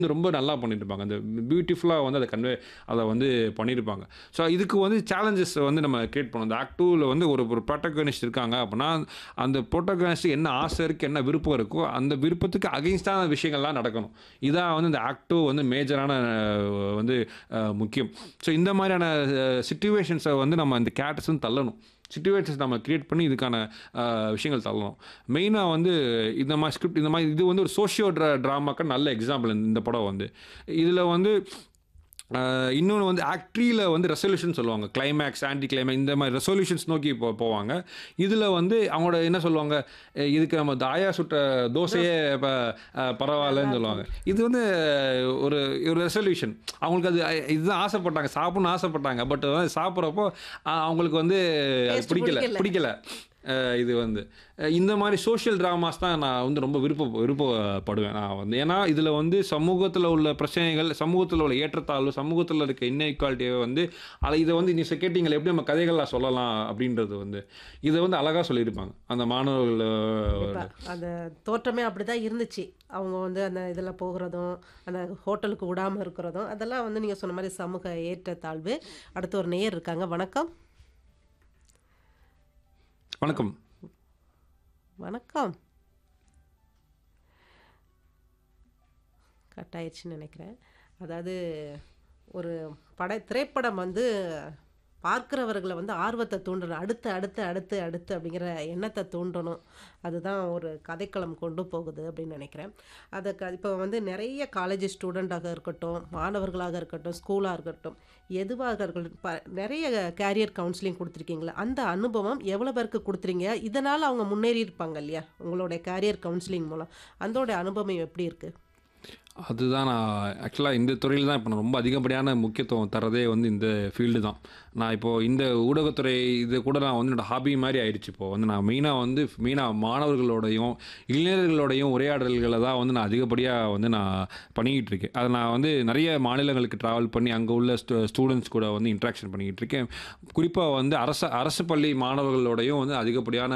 ரொம்ப நல்லா பண்ணியிருப்பாங்க அந்த பியூட்டிஃபுல்லாக வந்து அதை கன்வே அதை வந்து பண்ணியிருப்பாங்க ஸோ இதுக்கு வந்து சேலஞ்சஸ் வந்து நம்ம கிரியேட் பண்ணணும் இந்த ஆக்ட் டூவில் வந்து ஒரு ஒரு ப்ரோட்டகனிஸ்ட் இருக்காங்க அப்படின்னா அந்த ப்ரோட்டகனிஸ்ட் என்ன ஆசை இருக்குது என்ன விருப்பம் இருக்கோ அந்த விருப்பத்துக்கு அகைன்ஸ்டான விஷயங்கள்லாம் நடக்கணும் இதான் வந்து இந்த ஆக்ட் டூ வந்து மேஜரான வந்து அஹ், முக்கியம் ஸோ இந்த மாதிரியான சுச்சுவேஷன்ஸை வந்து நம்ம இந்த கேரக்டர்ஸ் வந்து தள்ளணும் சுச்சுவேஷன்ஸ் நம்ம கிரியேட் பண்ணி இதுக்கான அஹ், விஷயங்கள் தள்ளணும் மெயினாக வந்து இந்த மாதிரி ஸ்கிரிப்ட் இந்த மாதிரி இது வந்து ஒரு சோஷியோ ட்ரா ட்ராமாக்கு நல்ல எக்ஸாம்பிள் இந்த படம் வந்து இதில் வந்து அஹ், இன்னொன்று வந்து ஆக்ட்ரியில் வந்து ரெசல்யூஷன் சொல்லுவாங்க கிளைமேக்ஸ் ஆன்டி கிளைமேக்ஸ் இந்த மாதிரி ரெசல்யூஷன்ஸ் நோக்கி போ போவாங்க இதில் வந்து அவங்களோட என்ன சொல்லுவாங்க அஹ், இதுக்கு நம்ம தாயா சுட்ட தோசையே இப்போ பரவாயில்லன்னு சொல்லுவாங்க இது வந்து ஒரு ஒரு ரெசல்யூஷன் அவங்களுக்கு அது அஹ், இதுதான் ஆசைப்பட்டாங்க சாப்பிடணும்னு ஆசைப்பட்டாங்க பட் சாப்பிட்றப்போ அவங்களுக்கு வந்து அது Taste பிடிக்கல பிடிக்கல. பிடிக்கல அஹ் இது வந்து அஹ் இந்த மாதிரி சோஷியல் ட்ராமாஸ் தான் நான் வந்து ரொம்ப விருப்ப விருப்பப்படுவேன் நான் வந்து ஏன்னா இதில் வந்து சமூகத்தில் உள்ள பிரச்சனைகள் சமூகத்தில் உள்ள ஏற்றத்தாழ்வு சமூகத்தில் இருக்க இன்இக்வாலிட்டியை வந்து அதை இதை வந்து நீ கேட்டீங்களா எப்படி நம்ம கதைகளாக சொல்லலாம் அப்படின்றது வந்து இதை வந்து அழகாக சொல்லியிருப்பாங்க அந்த மாணவர்கள் கண்டிப்பா. அந்த தோற்றமே அப்படிதான் இருந்துச்சு அவங்க வந்து அந்த இதில் போகிறதும் அந்த ஹோட்டலுக்கு விடாமல் இருக்கிறதும் அதெல்லாம் வந்து நீங்கள் சொன்ன மாதிரி சமூக ஏற்றத்தாழ்வு அடுத்து ஒரு நேயர் இருக்காங்க வணக்கம் வணக்கம் வணக்கம் கட் ஆயிடுச்சுன்னு நினைக்கிறேன் அதாவது ஒரு பட திரைப்படம் வந்து பார்க்குறவர்களை வந்து ஆர்வத்தை தூண்டணும் அடுத்து அடுத்து அடுத்து அடுத்து அப்படிங்கிற எண்ணத்தை தூண்டணும் அதுதான் ஒரு கதைக்களம் கொண்டு போகுது அப்படின்னு நினைக்கிறேன் அதை க இப்போ வந்து நிறைய காலேஜ் ஸ்டூடெண்ட்டாக இருக்கட்டும் மாணவர்களாக இருக்கட்டும் ஸ்கூலாக இருக்கட்டும் எதுவாக இருக்கட்டும் ப நிறைய கேரியர் கவுன்சிலிங் கொடுத்துருக்கீங்களா அந்த அனுபவம் எவ்வளோ பேருக்கு கொடுத்துறீங்க இதனால் அவங்க முன்னேறி இருப்பாங்க இல்லையா உங்களுடைய கேரியர் கவுன்சிலிங் மூலம் அதோட அனுபவம் எப்படி இருக்குது அதுதான் நான் ஆக்சுவலாக இந்த துறையில் தான் இப்போ நான் ரொம்ப அதிகப்படியான முக்கியத்துவம் தரதே வந்து இந்த ஃபீல்டு தான் நான் இப்போது இந்த ஊடகத்துறை இது கூட நான் வந்து என்னோட ஹாபி மாதிரி ஆயிடுச்சு இப்போது வந்து நான் மெயினாக வந்து மெயினாக மாணவர்களோடையும் இளைஞர்களோடையும் உரையாடல்களை தான் வந்து நான் அதிகப்படியாக வந்து நான் பண்ணிக்கிட்டு இருக்கேன் அதை நான் வந்து நிறைய மாநிலங்களுக்கு ட்ராவல் பண்ணி அங்கே உள்ள ஸ்டூ ஸ்டூடெண்ட்ஸ் கூட வந்து இன்ட்ராக்ஷன் பண்ணிக்கிட்டு இருக்கேன் குறிப்பாக வந்து அரசு அரசு பள்ளி மாணவர்களோடையும் வந்து அதிகப்படியான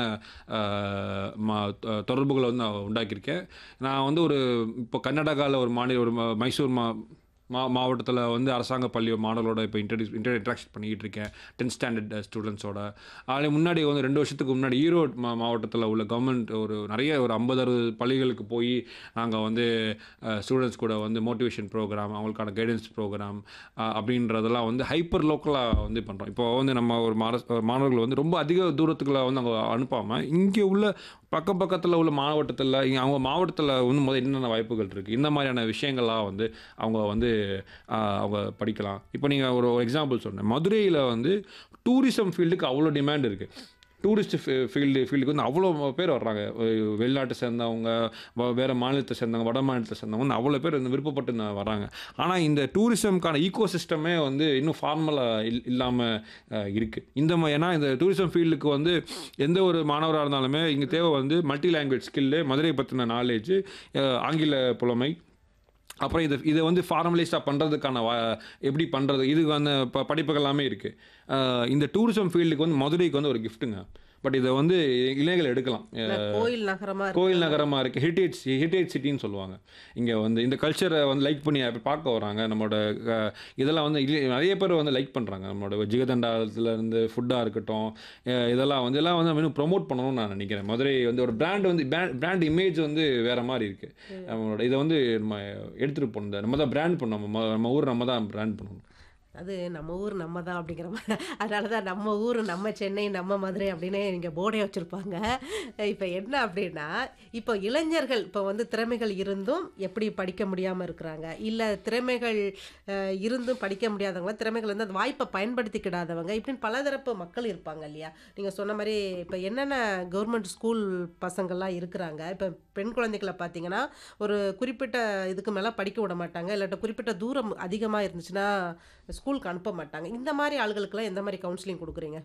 அஹ், ம- தொ- தொடர்புகளை வந்து நான் உண்டாக்கியிருக்கேன் நான் வந்து ஒரு இப்போ கர்நாடகாவில் ஒரு மாநில ஒரு ம- மைசூர் மா மா மாவட்டத்தில் வந்து அரசாங்க பள்ளி மாணவர்களோட இப்போ இன்ட்ரடியூஸ் இன்டர் இன்ட்ராக்ஷன் பண்ணிக்கிட்டு இருக்கேன் டென்த் ஸ்டாண்டர்ட் ஸ்டூடெண்ட்ஸோட அதுக்கு முன்னாடி வந்து ரெண்டு வருஷத்துக்கு முன்னாடி ஈரோடு மா மாவட்டத்தில் உள்ள கவர்மெண்ட் ஒரு நிறைய ஒரு ஐம்பது அறுபது பள்ளிகளுக்கு போய் நாங்கள் வந்து ஸ்டூடெண்ட்ஸ் கூட வந்து மோட்டிவேஷன் ப்ரோக்ராம் அவங்களுக்கான கைடன்ஸ் ப்ரோக்ராம் அப்படின்றதெல்லாம் வந்து ஹைப்பர் லோக்கலாக வந்து பண்ணுறோம் இப்போ வந்து நம்ம ஒரு மார மாணவர்கள் வந்து ரொம்ப அதிக தூரத்துக்குள்ள வந்து அவங்க அனுப்பாமல் இங்கே உள்ள பக்கம் பக்கத்தில் உள்ள மாவட்டத்தில் இங்கே அவங்க மாவட்டத்தில் வந்து முதல் என்னென்ன வாய்ப்புகள் இருக்குது இந்த மாதிரியான விஷயங்கள்லாம் வந்து அவங்க வந்து ஆஹ், அவங்க படிக்கலாம் இப்போ நீங்கள் ஒரு எக்ஸாம்பிள் சொன்னேன் மதுரையில் வந்து டூரிசம் ஃபீல்டுக்கு அவ்வளோ டிமாண்ட் இருக்குது டூரிஸ்ட் ஃபீல்டு ஃபீல்டுக்கு வந்து அவ்வளோ பேர் வர்றாங்க அஹ் வெளிநாட்டை சேர்ந்தவங்க வ- வேறு மாநிலத்தை சேர்ந்தவங்க வட மாநிலத்தை சேர்ந்தவங்க வந்து அவ்வளோ பேர் வந்து விருப்பப்பட்டு ந- வராங்க ஆனால் இந்த டூரிசம்க்கான ஈகோ சிஸ்டமே வந்து இன்னும் ஃபார்மலாக இல் இல்லாமல் இருக்குது இந்த மா- ஏன்னா இந்த டூரிசம் ஃபீல்டுக்கு வந்து எந்த ஒரு மாணவராக இருந்தாலுமே இங்கே தேவை வந்து மல்டி லாங்குவேஜ் ஸ்கில்லு மதுரை பற்றின நாலேஜ் ஆங்கில புலமை அப்புறம் இதை இதை வந்து ஃபார்மலைஸ்டாக பண்ணுறதுக்கான வா எப்படி பண்ணுறது இதுக்கு வந்து ப படிப்புகள் எல்லாமே இருக்குது இந்த டூரிசம் ஃபீல்டுக்கு வந்து மதுரைக்கு வந்து ஒரு கிஃப்ட்டுங்க பட் இதை வந்து இளைஞர்கள் எடுக்கலாம் இல்ல, கோயில் நகரமா இருக்கு கோயில் நகரமாக இருக்குது ஹெரிட்டேஜ் ஹெரிட்டேஜ் சிட்டின்னு சொல்லுவாங்க இங்கே வந்து இந்த கல்ச்சரை வந்து லைக் பண்ணி அப்ப பார்க்க வராங்க நம்மளோட அஹ், இதெல்லாம் வந்து இல்ல- நிறைய பேர் வந்து லைக் பண்ணுறாங்க நம்மளோட ஜிகதண்டாலத்துல இருந்து ஃபுட்டாக இருக்கட்டும் அஹ், இதெல்லாம் வந்து இதெல்லாம் வந்து இன்னும் ப்ரொமோட் பண்ணணும்னு நான் நினைக்கிறேன் மதுரை வந்து ஒரு பிராண்ட் வந்து பிராண்ட் இமேஜ் வந்து வேற மாதிரி இருக்குது நம்மளோட இதை வந்து நம்ம எடுத்துகிட்டு போகணும் நம்ம தான் பிராண்ட் பண்ணணும் நம்ம நம்ம ஊர் நம்ம தான் பிராண்ட் பண்ணணும் அது நம்ம ஊர் நம்ம தான் அப்படிங்கிற மாதிரி அதனால தான் நம்ம ஊர் நம்ம சென்னை நம்ம மதுரை அப்படின்னு இங்கே போர்டே வச்சுருப்பாங்க இப்போ என்ன அப்படின்னா இப்போ இளைஞர்கள் இப்போ வந்து திறமைகள் இருந்தும் எப்படி படிக்க முடியாமல் இருக்கிறாங்க இல்லை திறமைகள் அஹ், இருந்தும் படிக்க முடியாதவங்க திறமைகள் வந்து அந்த வாய்ப்பை பயன்படுத்திக்கிடாதவங்க இப்படின்னு பலதரப்பு மக்கள் இருப்பாங்க இல்லையா நீங்கள் சொன்ன மாதிரி இப்போ என்னென்ன கவர்மெண்ட் ஸ்கூல் பசங்கள்லாம் இருக்கிறாங்க இப்போ பெண் குழந்தைகளை பார்த்தீங்கன்னா ஒரு குறிப்பிட்ட இதுக்கு மேலே படிக்க விட மாட்டாங்க இல்லாட்ட குறிப்பிட்ட தூரம் அதிகமாக இருந்துச்சுன்னா ஸ்கூலுக்கு அனுப்ப மாட்டாங்க இந்த மாதிரி ஆளுகளுக்கெல்லாம் எந்த மாதிரி கவுன்சிலிங் கொடுக்குறீங்க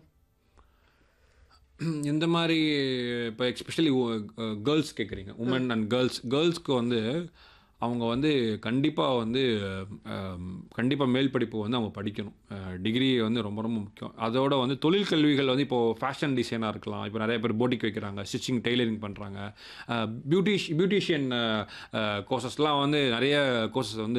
இந்த மாதிரி இப்போ எஸ்பெஷலி கேர்ள்ஸ் கேட்குறீங்க உமன் அண்ட் கேர்ள்ஸ் கேர்ள்ஸ்க்கு வந்து அவங்க வந்து கண்டிப்பாக வந்து கண்டிப்பாக மேல் படிப்பு வந்து அவங்க படிக்கணும் டிகிரி வந்து ரொம்ப ரொம்ப முக்கியம் அதோட வந்து தொழில் கல்விகள் வந்து இப்போது ஃபேஷன் டிசைனாக இருக்கலாம் இப்போ நிறைய பேர் போட்டிக் வைக்கிறாங்க ஸ்டிச்சிங் டெய்லரிங் பண்ணுறாங்க பியூட்டிஷ் பியூட்டிஷியன் கோர்சஸ்லாம் வந்து நிறைய கோர்சஸ் வந்து